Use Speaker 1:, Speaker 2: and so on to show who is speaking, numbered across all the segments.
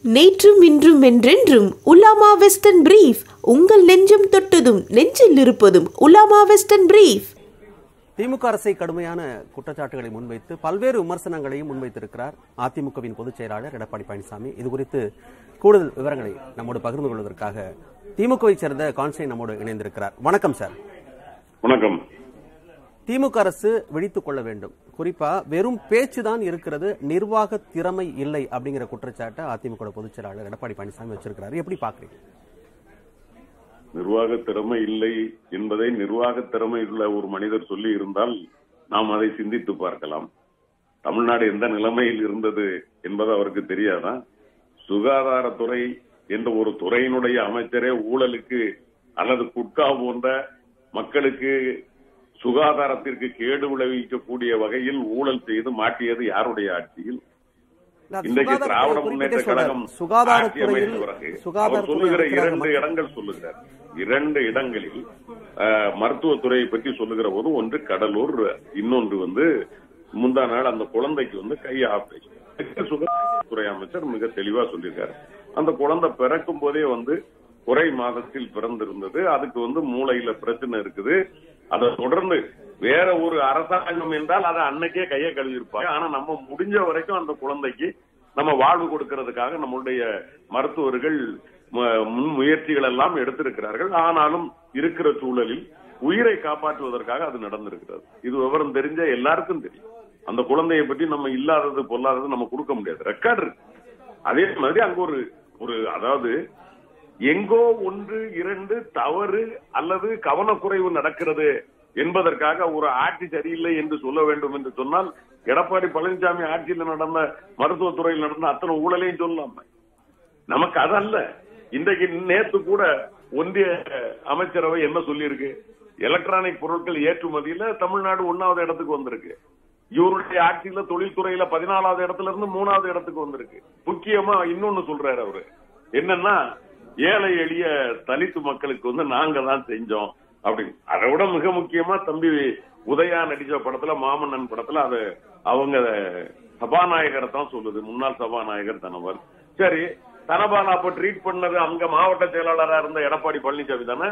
Speaker 1: நேற்றும் இன்றும் என்றென்றும் உலாமா வெஸ்டர்ன் பிரீஃப் உங்கள் நெஞ்சம் தொட்டதும் நெஞ்சில் இருப்பதும் உலாமா வெஸ்டர்ன் பிரீஃப்
Speaker 2: திமுக அரசை கடுமையான குற்றச்சாட்டுகளை முன்வைத்து பல்வேறு விமர்சனங்களையும் முன்வைத்திருக்கிறார் அதிமுகவின் பொதுச் செயலாளர் எடப்பாடி பழனிசாமி இது குறித்து கூடுதல் விவரங்களை நம்மோடு பகிர்ந்து கொள்வதற்காக திமுகவை சேர்ந்த கான்ஸ்டை நம்மோடு இணைந்திருக்கிறார் வணக்கம் சார்
Speaker 3: வணக்கம்
Speaker 2: திமுக அரசு விழித்துக் கொள்ள வேண்டும் குறிப்பா வெறும் பேச்சு தான் இருக்கிறது நிர்வாக திறமை இல்லை அப்படிங்கிற குற்றச்சாட்டை அதிமுக பொதுச் செயலாளர் எடப்பாடி பழனிசாமி வச்சிருக்கிறாரு எப்படி பாக்குறீங்க
Speaker 3: நிர்வாக திறமை இல்லை என்பதை நிர்வாக திறமை உள்ள ஒரு மனிதர் சொல்லி இருந்தால் நாம் அதை சிந்தித்து பார்க்கலாம் தமிழ்நாடு எந்த நிலைமையில் இருந்தது என்பது அவருக்கு தெரியாதா சுகாதாரத்துறை என்ற ஒரு துறையினுடைய அமைச்சரே ஊழலுக்கு அல்லது குட்கா போன்ற மக்களுக்கு சுகாதாரத்திற்கு கேடு விளைவிக்கக்கூடிய வகையில் ஊழல் செய்து மாட்டியது யாருடைய ஆட்சியில் இன்றைக்கு திராவிட முன்னேற்ற கழகம் ஆட்சி
Speaker 2: சுகாதாரத்துறையில்
Speaker 3: அமைத்த பிறகு அவர் சொல்லுகிற இரண்டு
Speaker 2: சுகாதாரத்துறை
Speaker 3: இடங்கள் சொல்லுகிறார் இரண்டு இடங்களில் அஹ், மருத்துவத்துறையை பற்றி சொல்லுகிற போது ஒன்று கடலூர் இன்னொன்று வந்து முந்தா நாள் அந்த குழந்தைக்கு வந்து கை ஆபரேஷன் சுகாதாரத்துறை அமைச்சர் மிக தெளிவா சொல்லியிருக்காரு அந்த குழந்தை பிறக்கும் போதே வந்து குறை மாதத்தில் பிறந்திருந்தது அதுக்கு வந்து மூளையில பிரச்சனை இருக்குது அதை தொடர்ந்து வேற ஒரு அரசாங்கம் என்றால் அதை அன்னைக்கே கையை கழுவிருப்பாங்க ஆனா நம்ம முடிஞ்ச வரைக்கும் அந்த குழந்தைக்கு நம்ம வாழ்வு கொடுக்கறதுக்காக நம்மளுடைய மருத்துவர்கள் ம- முன் முயற்சிகள் எல்லாம் எடுத்திருக்கிறார்கள் ஆனாலும் இருக்கிற சூழலில் உயிரை காப்பாற்றுவதற்காக அது நடந்திருக்கிறது இது விவரம் தெரிஞ்ச எல்லாருக்கும் தெரியும் அந்த குழந்தையை பற்றி நம்ம இல்லாதது பொல்லாதது நம்ம கொடுக்க முடியாது ரெக்கார்டு இருக்கு அதே மாதிரி அங்க ஒரு ஒரு அதாவது எங்கோ ஒன்று இரண்டு தவறு அல்லது கவனக்குறைவு நடக்கிறது என்பதற்காக ஒரு ஆட்சி சரியில்லை என்று சொல்ல வேண்டும் என்று சொன்னால் எடப்பாடி பழனிசாமி ஆட்சியில் நடந்த மருத்துவத்துறையில் நடந்த அத்தனை ஊழலையும் சொல்லலாம் நமக்கு அதல்ல இன்றைக்கு நேத்து கூட ஒன்றிய அமைச்சரவை என்ன சொல்லியிருக்கு எலக்ட்ரானிக் பொருட்கள் ஏற்றுமதியில தமிழ்நாடு ஒன்னாவது இடத்துக்கு வந்திருக்கு இவருடைய ஆட்சியில தொழில்துறையில பதினாலாவது இடத்துல இருந்து மூணாவது இடத்துக்கு வந்திருக்கு முக்கியமா இன்னொன்னு சொல்றாரு அவரு என்னன்னா ஏழை எளிய தலித்து மக்களுக்கு வந்து நாங்க தான் செஞ்சோம் அப்படின்னு அதை விட மிக முக்கியமா தம்பி உதயா நடிச்ச படத்துல மாமன்னன் படத்துல அது அவங்க சபாநாயகரை தான் சொல்லுது முன்னாள் சபாநாயகர் தனவர் சரி தனபாலா அப்ப ட்ரீட் பண்ணது அங்க மாவட்ட செயலாளரா இருந்த எடப்பாடி பழனிசாமி தானே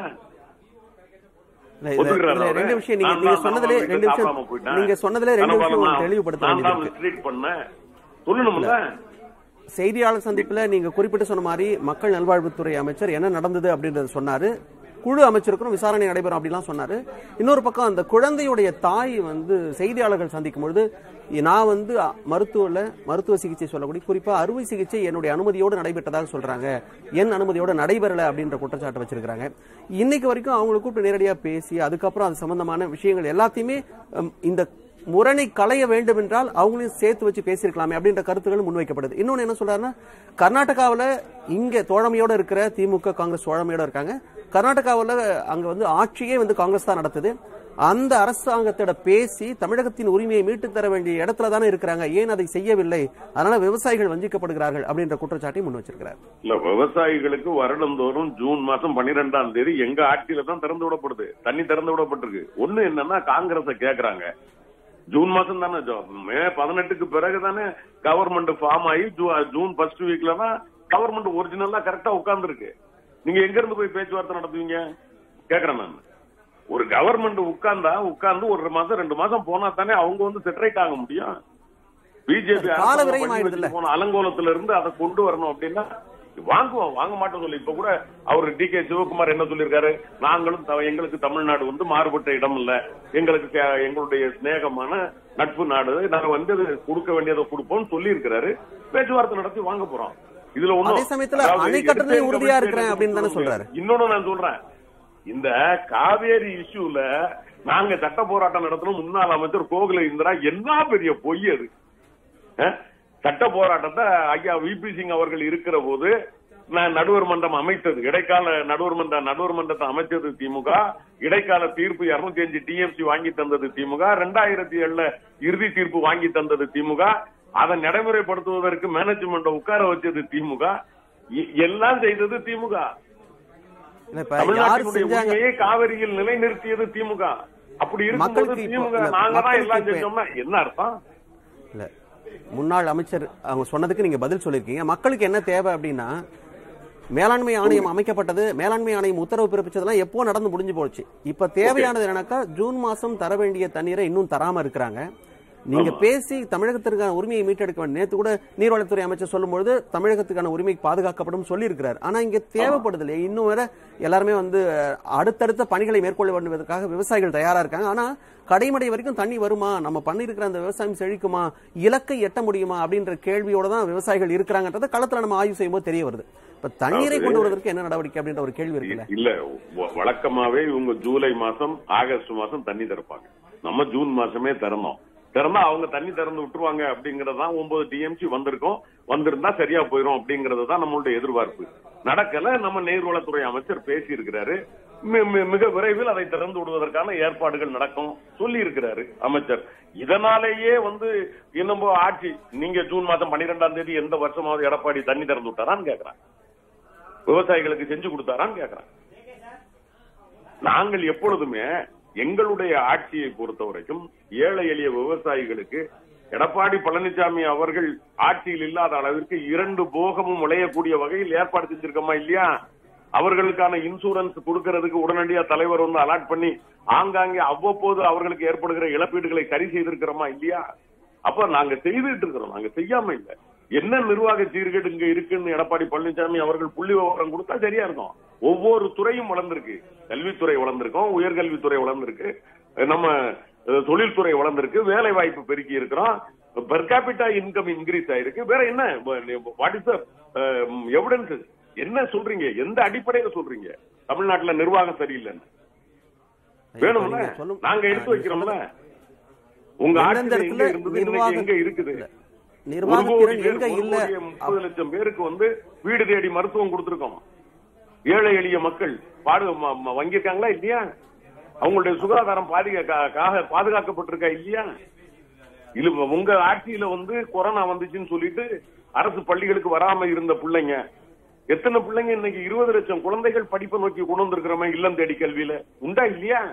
Speaker 2: இல்ல, இதுல-
Speaker 3: ஒத்துக்கிறாரா
Speaker 2: இதுல
Speaker 3: அவரு?
Speaker 2: ரெண்டு விஷயம் நீங்க
Speaker 3: நான்
Speaker 2: நீங்க
Speaker 3: தான்
Speaker 2: சொன்னதுல
Speaker 3: நான்
Speaker 2: ரெண்டு
Speaker 3: சாப்பிடாம
Speaker 2: விஷயம்
Speaker 3: போயிட்டேன்.
Speaker 2: நீங்க சொன்னதுல ரெண்டு
Speaker 3: தனபாலா
Speaker 2: விஷயம்
Speaker 3: நான்
Speaker 2: தெளிவுபடுத்த
Speaker 3: நான் தான்
Speaker 2: வேண்டியது
Speaker 3: mistreat பண்ணேன் சொல்லணும்ல
Speaker 2: செய்தியாளர் சந்திப்புல நீங்க குறிப்பிட்டு சொன்ன மாதிரி மக்கள் நல்வாழ்வுத்துறை அமைச்சர் என்ன நடந்தது அப்படின்றத சொன்னாரு குழு அமைச்சருக்கும் விசாரணை நடைபெறும் அப்படிலாம் சொன்னாரு இன்னொரு பக்கம் அந்த குழந்தையுடைய தாய் வந்து செய்தியாளர்கள் சந்திக்கும் பொழுது நான் வந்து அ, மருத்துவல மருத்துவ சிகிச்சை சொல்லக்கூடிய குறிப்பா அறுவை சிகிச்சை என்னுடைய அனுமதியோடு நடைபெற்றதாக சொல்றாங்க என் அனுமதியோட நடைபெறல அப்படின்ற குற்றச்சாட்டு வச்சிருக்காங்க இன்னைக்கு வரைக்கும் அவங்களை கூப்பிட்டு நேரடியா பேசி அதுக்கப்புறம் அது சம்பந்தமான விஷயங்கள் எல்லாத்தையுமே ம், இந்த முரணை களைய வேண்டும் என்றால் அவங்களையும் சேர்த்து வச்சு பேசியிருக்கலாமே அப்படின்ற கருத்துக்கள் முன்வைக்கப்படுது இன்னொன்னு என்ன சொல்றாருன்னா கர்நாடகாவுல இங்க தோழமையோட இருக்கிற திமுக காங்கிரஸ் தோழமையோட இருக்காங்க கர்நாடகாவுல அங்க வந்து ஆட்சியே வந்து காங்கிரஸ் தான் நடத்துது அந்த அரசாங்கத்தோட பேசி தமிழகத்தின் உரிமையை மீட்டு தர வேண்டிய இடத்துல தானே இருக்கிறாங்க ஏன் அதை செய்யவில்லை அதனால விவசாயிகள் வஞ்சிக்கப்படுகிறார்கள் அப்படின்ற குற்றச்சாட்டை முன் வச்சிருக்கிறார்
Speaker 3: இல்ல விவசாயிகளுக்கு வருடந்தோறும் ஜூன் மாசம் பன்னிரெண்டாம் தேதி எங்க ஆட்சியில தான் திறந்து விடப்படுது தண்ணி திறந்து விடப்பட்டிருக்கு ஒண்ணு என்னன்னா காங்கிரஸ கேக்குறாங்க ஜூன் மாசம் தானே ஜோ- மே பதினெட்டுக்கு பிறகு தானே கவர்மெண்ட் ஃபார்ம் ஆகி ஜூ- ஜூன் ஃபர்ஸ்ட் வீக்ல தான் கவர்மெண்ட் ஒரிஜினலா கரெக்டா உட்கார்ந்து இருக்கு நீங்க எங்க இருந்து போய் பேச்சுவார்த்தை நடத்துவீங்க கேக்குறேன் நான் ஒரு கவர்மெண்ட் உட்கார்ந்தா உட்கார்ந்து ஒரு மாசம் ரெண்டு மாசம் போனா தானே அவங்க வந்து செட்டரைட் ஆக முடியும் பிஜேபி
Speaker 2: அது கால விரயம் ஆயிடுதுல்ல.
Speaker 3: போன அலங்கோலத்துல இருந்து அதை கொண்டு வரணும் அப்படின்னா வாங்குவோம் வாங்க மாட்டோம் சொல்லி இப்ப கூட அவர் டி கே சிவகுமார் என்ன சொல்லியிருக்காரு நாங்களும் த- எங்களுக்கு தமிழ்நாடு வந்து மாறுபட்ட இடம் இல்ல எங்களுக்கு கே- எங்களுடைய சிநேகமான நட்பு நாடு நாங்க வந்து அது கொடுக்க வேண்டியதை கொடுப்போம் சொல்லி இருக்கிறாரு பேச்சுவார்த்தை நடத்தி வாங்க போறோம் இதுல ஒண்ணும்
Speaker 2: அதே சமயத்துல
Speaker 3: அதாவது
Speaker 2: அணை கட்டுறதுலயும்
Speaker 3: எடுத்து
Speaker 2: உறுதியா
Speaker 3: எடுத்து
Speaker 2: இருக்கிறேன் அப்படின்னு தானே சொல்றாரு.
Speaker 3: இன்னொன்னு நான் சொல்றேன் இந்த காவேரி இஷ்யூல நாங்க சட்ட போராட்டம் நடத்தணும் முன்னாள் அமைச்சர் கோகுல இந்திரா என்ன பெரிய பொய் அது அஹ்? சட்ட போராட்டத்தை ஐயா விபி சிங் அவர்கள் இருக்கிற போது நான் நடுவர் மன்றம் அமைத்தது இடைக்கால நடுவர் மன்ற நடுவர் மன்றத்தை அமைச்சது திமுக இடைக்கால தீர்ப்பு இருநூத்தி அஞ்சு டிஎம்சி வாங்கி தந்தது திமுக ரெண்டாயிரத்தி ஏழுல இறுதி தீர்ப்பு வாங்கி தந்தது திமுக அதை நடைமுறைப்படுத்துவதற்கு மேனேஜ்மெண்ட் உட்கார வச்சது திமுக எ- எல்லாம் செய்தது திமுக
Speaker 2: இல்ல, இப்ப யார்
Speaker 3: தமிழ்நாட்டினுடைய
Speaker 2: செஞ்சாங்க
Speaker 3: உரிமையை காவிரியில் நிலைநிறுத்தியது திமுக அப்படி இருக்கும்போது
Speaker 2: மக்களுக்கு இப்போ-
Speaker 3: திமுக
Speaker 2: இல்ல,
Speaker 3: நாங்க தான்
Speaker 2: மக்களுக்கு
Speaker 3: எல்லாம்
Speaker 2: இப்போ-
Speaker 3: செஞ்சோம்னா என்ன அர்த்தம்
Speaker 2: இல்ல முன்னாள் அமைச்சர் அவங்க சொன்னதுக்கு நீங்க பதில் சொல்லியிருக்கீங்க மக்களுக்கு என்ன தேவை அப்படின்னா மேலாண்மை ஆணையம் அமைக்கப்பட்டது மேலாண்மை ஆணையம் உத்தரவு பிறப்பிச்சதெல்லாம் எப்போ நடந்து முடிஞ்சு போச்சு இப்ப தேவையானது என்னன்னாக்கா ஜூன் மாசம் தர வேண்டிய தண்ணீரை இன்னும் தராம இருக்கிறாங்க நீங்க பேசி தமிழகத்திற்கான உரிமையை மீட்டெடுக்க வேண்டும் நேத்து கூட நீர்வளத்துறை அமைச்சர் சொல்லும்பொழுது தமிழகத்துக்கான உரிமை பாதுகாக்கப்படும் சொல்லி இருக்கிறார் ஆனா இங்க தேவைப்படுது இல்லையா இன்னும் வேற எல்லாருமே வந்து அஹ், அடுத்தடுத்த பணிகளை மேற்கொள்ள வேண்டுவதற்காக விவசாயிகள் தயாரா இருக்காங்க ஆனா கடைமடை வரைக்கும் தண்ணி வருமா நம்ம பண்ணியிருக்கிற அந்த விவசாயம் செழிக்குமா இலக்கை எட்ட முடியுமா அப்படின்ற கேள்வியோட தான் விவசாயிகள் இருக்கிறாங்கன்றத களத்துல நம்ம ஆய்வு செய்யும்போது தெரிய வருது இப்ப தண்ணீரை கொண்டு வருவதற்கு என்ன நடவடிக்கை அப்படின்ற ஒரு கேள்வி இருக்குல்ல
Speaker 3: இல்ல வ- வழக்கமாவே இவங்க ஜூலை மாசம் ஆகஸ்ட் மாசம் தண்ணி திறப்பாங்க நம்ம ஜூன் மாசமே திறந்தோம் திறந்தா அவங்க தண்ணி திறந்து விட்டுருவாங்க அப்படிங்கறதுதான் ஒன்பது டிஎம்சி வந்திருக்கோம் வந்திருந்தா சரியா போயிரும் அப்படிங்கறது தான் நம்மளுடைய எதிர்பார்ப்பு நடக்கல நம்ம நீர்வளத்துறை அமைச்சர் பேசி இருக்கிறாரு மிக விரைவில் அதை திறந்து விடுவதற்கான ஏற்பாடுகள் நடக்கும் சொல்லி இருக்கிறாரு அமைச்சர் இதனாலேயே வந்து என்னமோ ஆட்சி நீங்க ஜூன் மாதம் பன்னிரெண்டாம் தேதி எந்த வருஷமாவது எடப்பாடி தண்ணி திறந்து விட்டாரான்னு கேக்குறான் விவசாயிகளுக்கு செஞ்சு கொடுத்தாரான்னு கேக்குறான் நாங்கள் எப்பொழுதுமே எங்களுடைய ஆட்சியை பொறுத்த வரைக்கும் ஏழை எளிய விவசாயிகளுக்கு எடப்பாடி பழனிசாமி அவர்கள் ஆட்சியில் இல்லாத அளவிற்கு இரண்டு போகமும் விளையக்கூடிய வகையில் ஏற்பாடு செஞ்சிருக்கோமா இல்லையா அவர்களுக்கான இன்சூரன்ஸ் கொடுக்கறதுக்கு உடனடியா தலைவர் வந்து அலாட் பண்ணி ஆங்காங்கே அவ்வப்போது அவர்களுக்கு ஏற்படுகிற இழப்பீடுகளை சரி செய்திருக்கிறோமா இல்லையா அப்ப நாங்க செய்துட்டு இருக்கிறோம் நாங்க செய்யாம இல்ல என்ன நிர்வாக சீர்கேடு இங்க இருக்குன்னு எடப்பாடி பழனிசாமி அவர்கள் புள்ளி விவரம் கொடுத்தா சரியா இருக்கும் ஒவ்வொரு துறையும் வளர்ந்திருக்கு கல்வித்துறை வளர்ந்திருக்கோம் உயர்கல்வித்துறை வளர்ந்திருக்கு நம்ம அஹ், தொழில்துறை வளர்ந்திருக்கு வேலை வாய்ப்பு பெருக்கி இருக்கிறோம் பெர் கேபிட்டா இன்கம் இன்க்ரீஸ் ஆயிருக்கு வேற என்ன வாட் இஸ் எவிடன்ஸ் என்ன சொல்றீங்க எந்த அடிப்படையில சொல்றீங்க தமிழ்நாட்டுல நிர்வாகம் சரியில்லைன்னு வேணும்ல
Speaker 2: நீங்க சொல்லும்-
Speaker 3: நாங்க எடுத்து வைக்கிறோம்ல உங்க
Speaker 2: எந்தெந்த
Speaker 3: ஆட்சியில எங்க
Speaker 2: இடத்துல
Speaker 3: இருந்தது இன்னைக்கு
Speaker 2: நிர்வாக-
Speaker 3: எங்க இருக்குது ஒரு
Speaker 2: நிர்வாகத்திறன்
Speaker 3: கோடி பேர்,
Speaker 2: எங்க
Speaker 3: ஒரு
Speaker 2: இல்ல
Speaker 3: கோடியே முப்பது லட்சம் பேருக்கு வந்து வீடு தேடி மருத்துவம் கொடுத்திருக்கோம் ஏழை எளிய மக்கள் பாடு ம- ம- வாங்கியிருக்காங்களா இல்லையா அவங்களுடைய சுகாதாரம் பாதுகா பாதுகாக்கப்பட்டிருக்கா இல்லையா இல்ல உங்க ஆட்சியில வந்து கொரோனா வந்துச்சுன்னு சொல்லிட்டு அரசு பள்ளிகளுக்கு வராம இருந்த பிள்ளைங்க எத்தனை பிள்ளைங்க இன்னைக்கு இருபது லட்சம் குழந்தைகள் படிப்பை நோக்கி கொண்டு வந்திருக்கிறோமே இல்லம் தேடி கல்வியில உண்டா இல்லையா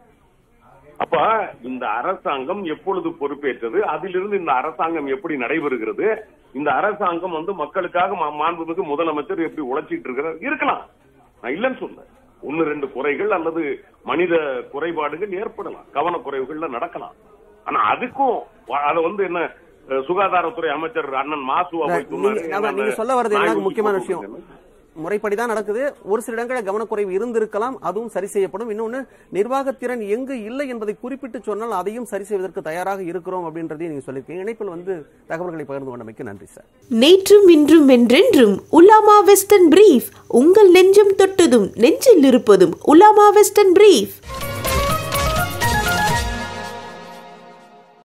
Speaker 3: அப்ப இந்த அரசாங்கம் எப்பொழுது பொறுப்பேற்றது அதிலிருந்து இந்த அரசாங்கம் எப்படி நடைபெறுகிறது இந்த அரசாங்கம் வந்து மக்களுக்காக மா- மாண்புமிகு முதலமைச்சர் எப்படி உழைச்சிட்டு இருக்கிறார் இருக்கலாம் நான் இல்லைன்னு சொன்னேன் ஒன்னு ரெண்டு குறைகள் அல்லது மனித குறைபாடுகள் ஏற்படலாம் கவனக்குறைவுகள்ல நடக்கலாம் ஆனா அதுக்கும் வ- அத வந்து என்ன அஹ், சுகாதாரத்துறை அமைச்சர் அண்ணன் மாசுவா போய் சொன்னாரு.
Speaker 2: நீங்க- ஆமா, நீங்க சொல்ல வர்றது
Speaker 3: நாய்
Speaker 2: என்ன
Speaker 3: ஊசி
Speaker 2: முக்கியமான
Speaker 3: போட்டு
Speaker 2: விஷயம்
Speaker 3: விடுங்க.
Speaker 2: முறைப்படிதான் நடக்குது ஒரு சில இடங்களில் கவனக்குறைவு இருந்திருக்கலாம் அதுவும் சரி செய்யப்படும் இன்னொன்னு நிர்வாகத்திறன் எங்கு இல்லை என்பதை குறிப்பிட்டு சொன்னால் அதையும் சரி செய்வதற்கு தயாராக இருக்கிறோம் அப்படின்றதையும் நீங்க சொல்லியிருக்கீங்க இணைப்பில் வந்து தகவல்களை பகிர்ந்து கொண்டமைக்கு நன்றி சார்
Speaker 1: நேற்றும் இன்றும் என்றென்றும் உலாமா வெஸ்டர்ன் பிரீஃப் உங்கள் நெஞ்சம் தொட்டதும் நெஞ்சில் இருப்பதும் உலாமா வெஸ்டர்ன் பிரீஃப்